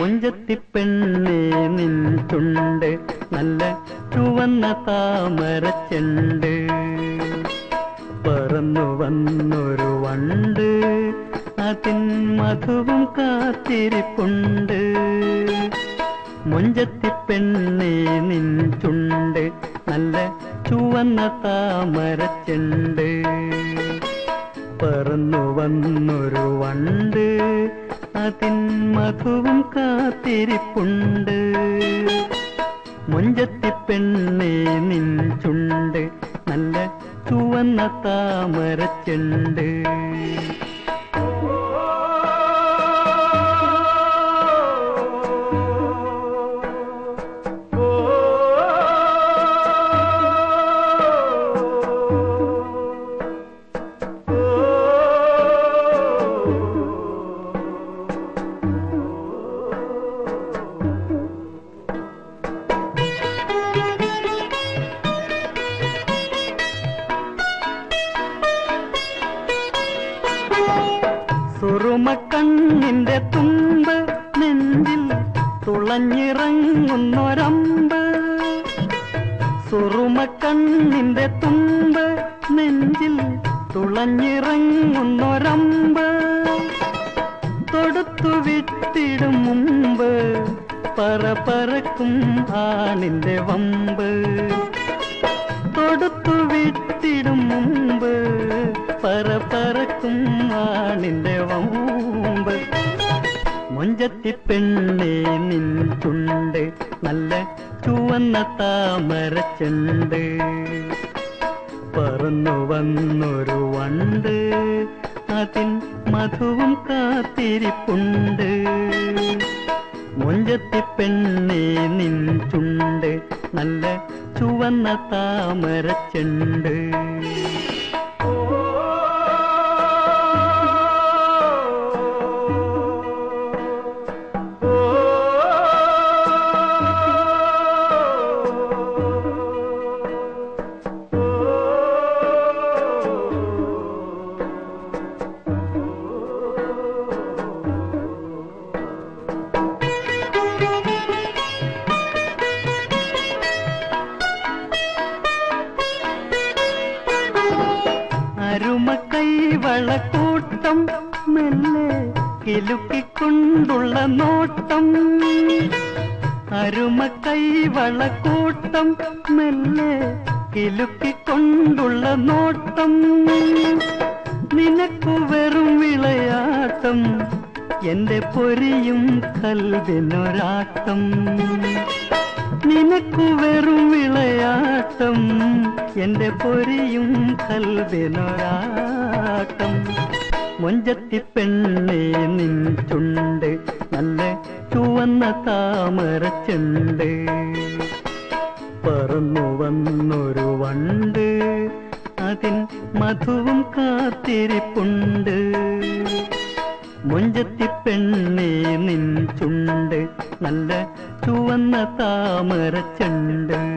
മുഞ്ചത്തി പെണ്ണേ നിൻ ചുണ്ട് നല്ല ചുവന്ന താമരച്ചെണ്ട് പറന്നു വന്നൊരു വണ്ട് അതിൻ മധുവും കാത്തിരിപ്പുണ്ട് മുഞ്ചത്തി പെണ്ണേ നിൻ ചുണ്ട് നല്ല ചുവന്ന താമരച്ചെണ്ട് പറന്നു വന്നൊരു വണ്ട് അതിൻ മധുവും കാത്തിരിപ്പുണ്ട് മുഞ്ചത്തി പെണ്ണേ നിൻ ചുണ്ട് നല്ല ചുവന്ന താമരച്ചെണ്ട് സുറുമക്കണ്ണിന്റെ തുമ്പ് നെഞ്ചിൽ തുളഞ്ഞിറങ്ങുന്നൊരമ്പ് സുറുമക്കണ്ണിന്റെ തുമ്പ് നെഞ്ചിൽ തുളഞ്ഞിറങ്ങുന്നൊരമ്പ് തൊടുത്തു വിട്ടിടും മുമ്പ് പറ പറക്കും ആണിന്റെ വമ്പ് തൊടുത്തു വിട്ടിടും മുമ്പ് പറ പറക്കും ആണിന്റെ വമ്പ് മുഞ്ചത്തി പെണ്ണേ നിൻ ചുണ്ട് നല്ല ചുവന്ന താമരച്ചെണ്ട് പറന്നു വന്നൊരു വണ്ട് അതിൻ മധുവും കാത്തിരിപ്പുണ്ട് മുഞ്ചത്തി പെണ്ണേ നിൻ ചുണ്ട് നല്ല ചുവന്ന താമരച്ചെണ്ട് അരുമക്കൈ വളക്കൂട്ടം മെല്ലെ കിലുക്കിക്കൊണ്ടുള്ള നോട്ടം അരുമക്കൈ വളക്കൂട്ടം മെല്ലെ കിലുക്കിക്കൊണ്ടുള്ള നോട്ടം നിനക്കു വെറും വിളയാട്ടം എന്റെ പൊരിയും കൽവിനൊരാട്ടം നിനക്കു വെറും വിളയാട്ടം എന്റെ പൊരിയും കൽവിനൊരാട്ടം മുഞ്ചത്തി പെണ്ണേ നിൻ ചുണ്ട് നല്ല ചുവന്ന താമരച്ചുണ്ട് പറന്നു വന്നൊരു വണ്ട് അതിൻ മധുവും കാത്തിരിപ്പുണ്ട് മുഞ്ചത്തി പെണ്ണേ നിൻ ചുണ്ട് നല്ല ചുവന്ന താമരച്ചണ്ട്